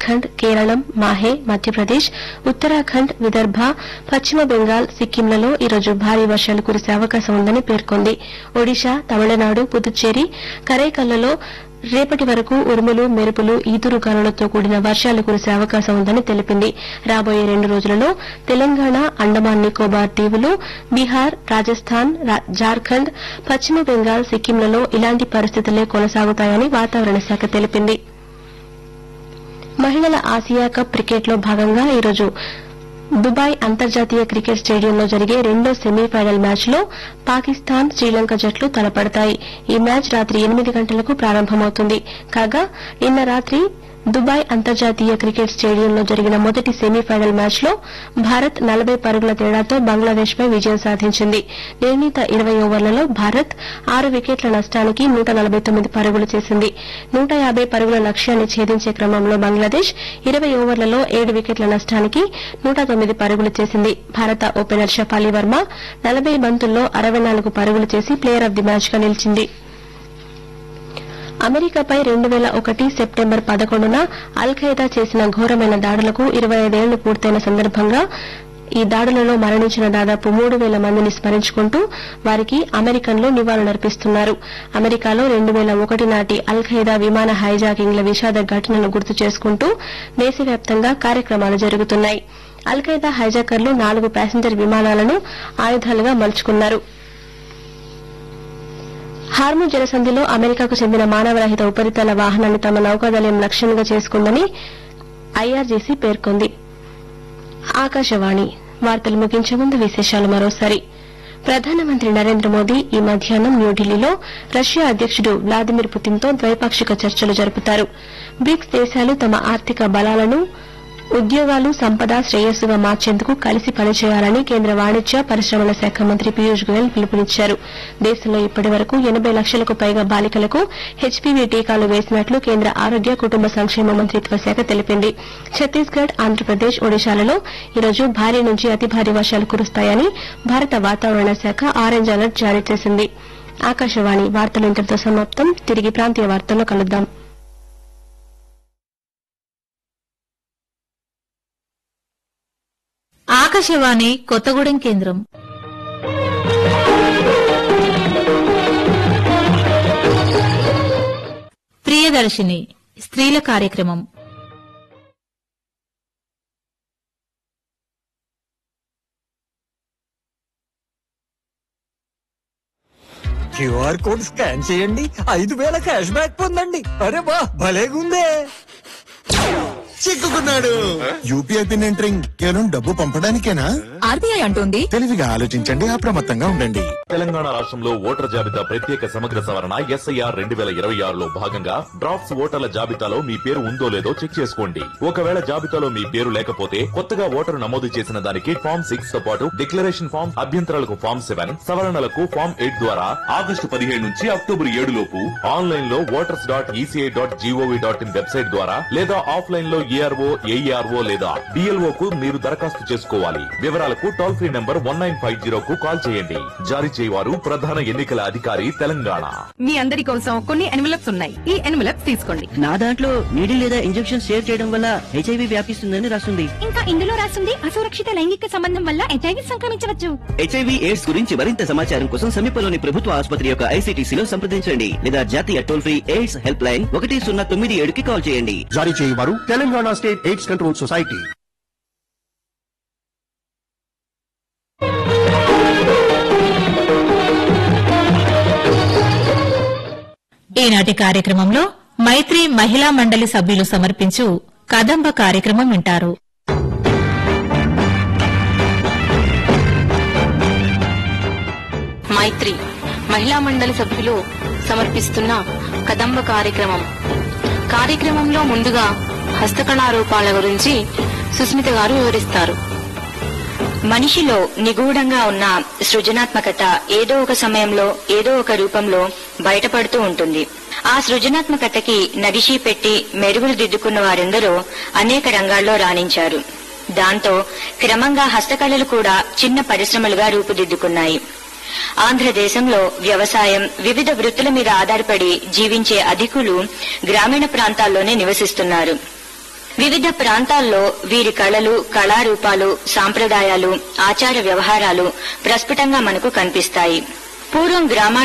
జార్ఖండ్ కేరళం మాహే మధ్యప్రదేశ్ ఉత్తరాఖండ్ విదర్భ పశ్చిమ బెంగాల్ సిక్కింలలో ఈరోజు భారీ వర్షాలు కురిసే అవకాశం ఉందని పేర్కొంది ఒడిశా తమిళనాడు పుదుచ్చేరి కరైకల్లలో రేపటి వరకు ఉరుములు మెరుపులు ఈదురుగాలులతో కూడిన వర్షాలు కురిసే అవకాశం ఉందని తెలిపింది రాబోయే రెండు రోజులలో తెలంగాణ అండమాన్ నికోబార్ దీవులు బీహార్ రాజస్థాన్ రా- జార్ఖండ్ పశ్చిమ బెంగాల్ సిక్కింలలో ఇలాంటి పరిస్థితులే కొనసాగుతాయని వాతావరణ శాఖ తెలిపింది మహిళల ఆసియా కప్ క్రికెట్లో భాగంగా ఈరోజు దుబాయ్ అంతర్జాతీయ క్రికెట్ స్టేడియంలో జరిగే రెండో సెమీఫైనల్ మ్యాచ్లో పాకిస్తాన్ శ్రీలంక జట్లు తలపడతాయి ఈ మ్యాచ్ రాత్రి ఎనిమిది గంటలకు ప్రారంభమవుతుంది కాగా నిన్న రాత్రి దుబాయ్ అంతర్జాతీయ క్రికెట్ స్టేడియంలో జరిగిన మొదటి సెమీఫైనల్ మ్యాచ్లో భారత్ నలభై పరుగుల తేడాతో బంగ్లాదేశ్ పై విజయం సాధించింది నిర్ణీత ఇరవై ఓవర్లలో భారత్ ఆరు వికెట్ల నష్టానికి నూట నలభై తొమ్మిది పరుగులు చేసింది నూట యాబై పరుగుల లక్ష్యాన్ని ఛేదించే క్రమంలో బంగ్లాదేశ్ ఇరవై ఓవర్లలో ఏడు వికెట్ల నష్టానికి నూట తొమ్మిది పరుగులు చేసింది భారత ఓపెనర్ షఫాలి వర్మ నలభై బంతుల్లో అరవై నాలుగు పరుగులు చేసి ప్లేయర్ ఆఫ్ ది మ్యాచ్ గా నిలిచింది అమెరికాపై రెండు వేల ఒకటి సెప్టెంబర్ పదకొండున అల్ ఖైదా చేసిన ఘోరమైన దాడులకు ఇరవై ఐదేళ్లు పూర్తయిన సందర్భంగా ఈ దాడులలో మరణించిన దాదాపు మూడు వేల మందిని స్మరించుకుంటూ వారికి అమెరికన్లు నివాళులర్పిస్తున్నారు అమెరికాలో రెండు వేల ఒకటి నాటి అల్ ఖైదా విమాన హైజాకింగ్ల విషాద ఘటనను గుర్తు చేసుకుంటూ దేశవ్యాప్తంగా కార్యక్రమాలు జరుగుతున్నాయి అల్ ఖైదా హైజాకర్లు నాలుగు ప్యాసింజర్ విమానాలను ఆయుధాలుగా మలుచుకున్నారు హార్ము జలసంధిలో అమెరికాకు చెందిన మానవరహిత ఉపరితల వాహనాన్ని తమ నౌకాదళం లక్ష్యంగా చేసుకుందని ఐఆర్జీసీ పేర్కొంది ఆకాశవాణి వార్తలు ముగించే ముందు విశేషాలు మరోసారి ప్రధానమంత్రి నరేంద్ర మోదీ ఈ మధ్యాహ్నం న్యూఢిల్లీలో రష్యా అధ్యకుడు వ్లాదిమిర్ పుతిన్తో ద్వైపాక్షిక చర్చలు జరుపుతారు బ్రిక్స్ దేశాలు తమ ఆర్థిక బలాలను ఉద్యోగాలు సంపద శ్రేయస్సుగా మార్చేందుకు కలిసి పనిచేయాలని కేంద్ర వాణిజ్య పరిశ్రమల శాఖ మంత్రి పీయూష్ గోయల్ పిలుపునిచ్చారు దేశంలో ఇప్పటి వరకు ఎనబై లక్షలకు పైగా బాలికలకు హెచ్పీవీ టీకాలు వేసినట్లు కేంద్ర ఆరోగ్య కుటుంబ సంక్షేమ మంత్రిత్వ శాఖ తెలిపింది ఛత్తీస్గఢ్ ఆంధ్రప్రదేశ్ ఒడిశాలలో ఈరోజు భారీ నుంచి అతి భారీ వర్షాలు కురుస్తాయని భారత వాతావరణ శాఖ ఆరెంజ్ అలర్ట్ జారీ చేసింది ఆకాశవాణి వార్తలు ఇంతటితో సమాప్తం తిరిగి ప్రాంతీయ వార్తల్లో కలుద్దాం ఆకాశవాణి కొత్తగూడెం కేంద్రం ప్రియదర్శిని స్త్రీల కార్యక్రమం క్యూఆర్ కోడ్ స్కాన్ చేయండి ఐదు వేల క్యాష్ బ్యాక్ పొందండి అరే వా భలేగుందే చిక్కుకున్నాడు యూపీఐ పిన్ ఎంటరింగ్ కేవలం డబ్బు పంపడానికేనా ఆర్బీఐ అంటోంది తెలివిగా ఆలోచించండి అప్రమత్తంగా ఉండండి తెలంగాణ రాష్ట్రంలో ఓటర్ జాబితా ప్రత్యేక సమగ్ర సవరణ ఎస్ఐఆర్ రెండు వేల ఇరవై ఆరులో భాగంగా డ్రాఫ్ట్స్ ఓటర్ల జాబితాలో మీ పేరు ఉందో లేదో చెక్ చేసుకోండి ఒకవేళ జాబితాలో మీ పేరు లేకపోతే కొత్తగా ఓటరు నమోదు చేసిన దానికి ఫామ్ సిక్స్ తో పాటు డిక్లరేషన్ ఫామ్ అభ్యంతరాలకు ఫామ్ సెవెన్ సవరణలకు ఫామ్ ఎయిట్ ద్వారా ఆగస్టు పదిహేడు నుంచి అక్టోబర్ ఏడు లోపు ఆన్లైన్ లో voters dot ECI dot gov dot in website ద్వారా లేదా ఆఫ్లైన్ లో ఏఆర్ఓ ఏఈఆర్ఓ లేదా డిఎల్ఓ కు మీరు దరఖాస్తు చేసుకోవాలి వివరాలకు toll free number one nine five zero కు కాల్ చేయండి జారీ చేయవారు ప్రధాన ఎన్నికల అధికారి తెలంగాణ మీ అందరి కోసం కొన్ని ఎన్వలప్స్ ఉన్నాయి ఈ ఎన్వలప్స్ తీసుకోండి నా దాంట్లో నీడిల్ లేదా ఇంజెక్షన్ షేర్ చేయడం వల్ల హెచ్ఐవి వ్యాపిస్తుందని రాస్తుంది ఇంకా ఇందులో రాసింది అసురక్షిత లైంగిక సంబంధం వల్ల హెచ్ఐవి సంక్రమించవచ్చు హెచ్ఐవి ఎయిడ్స్ గురించి మరింత సమాచారం కోసం సమీపంలోని ప్రభుత్వ ఆసుపత్రి యొక్క ఐసీటీసీలో సంప్రదించండి లేదా జాతీయ toll free AIDS helpline ఒకటి సున్నా తొమ్మిది ఏడుకి కాల్ చేయండి జారీ చేయవారు Telangana state AIDS control society ఈనాటి కార్యక్రమంలో మైత్రి మహిళా మండలి సభ్యులు సమర్పించు కదంబ కార్యక్రమం వింటారు మైత్రి మహిళా మండలి సభ్యులు సమర్పిస్తున్న కదంబ కార్యక్రమం కార్యక్రమంలో ముందుగా హస్తకళారూపాల గురించి సుస్మిత గారు వివరిస్తారు మనిషిలో నిగూఢంగా ఉన్న సృజనాత్మకత ఏదో ఒక సమయంలో ఏదో ఒక రూపంలో బయటపడుతూ ఉంటుంది ఆ సృజనాత్మకతకి నగిషీ పెట్టి మెరుగులు దిద్దుకున్న వారెందరో అనేక రంగాల్లో రాణించారు దాంతో క్రమంగా హస్తకళలు కూడా చిన్న పరిశ్రమలుగా రూపుదిద్దుకున్నాయి ఆంధ్రదేశంలో వ్యవసాయం వివిధ వృత్తుల మీద ఆధారపడి జీవించే అధికులు గ్రామీణ ప్రాంతాల్లోనే నివసిస్తున్నారు వివిధ ప్రాంతాల్లో వీరి కళలు కళారూపాలు సాంప్రదాయాలు ఆచార వ్యవహారాలు ప్రస్ఫుటంగా మనకు కనిపిస్తాయి పూర్వం గ్రామాల